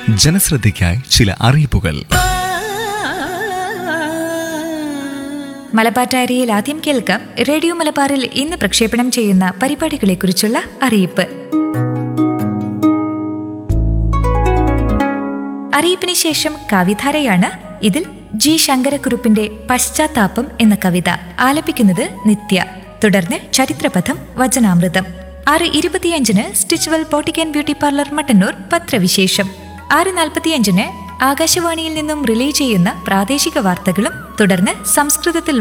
ജനശ്രദ്ധയ്ക്കായി ചില അറിയിപ്പുകൾ മലബാർ ഡയറിയിൽ ആദ്യം കേൾക്കാം റേഡിയോ മലബാറിൽ ഇന്ന് പ്രക്ഷേപണം ചെയ്യുന്ന പരിപാടികളെക്കുറിച്ചുള്ള അറിയിപ്പ് അറിയിപ്പിന് ശേഷം കവിധാരയാണ് ഇതിൽ ജി ശങ്കരക്കുറുപ്പിന്റെ പശ്ചാത്താപം എന്ന കവിത ആലപിക്കുന്നത് നിത്യ തുടർന്ന് ചരിത്രപഥം വചനാമൃതം ആറ് ഇരുപത്തിയഞ്ചിന് Stitchwell boutique and beauty parlour Mattannur പത്രവിശേഷം ആറ് നാൽപ്പത്തിയഞ്ചിന് ആകാശവാണിയിൽ നിന്നും റിലേ ചെയ്യുന്ന പ്രാദേശിക വാർത്തകളും തുടർന്ന് സംസ്കൃതത്തിൽ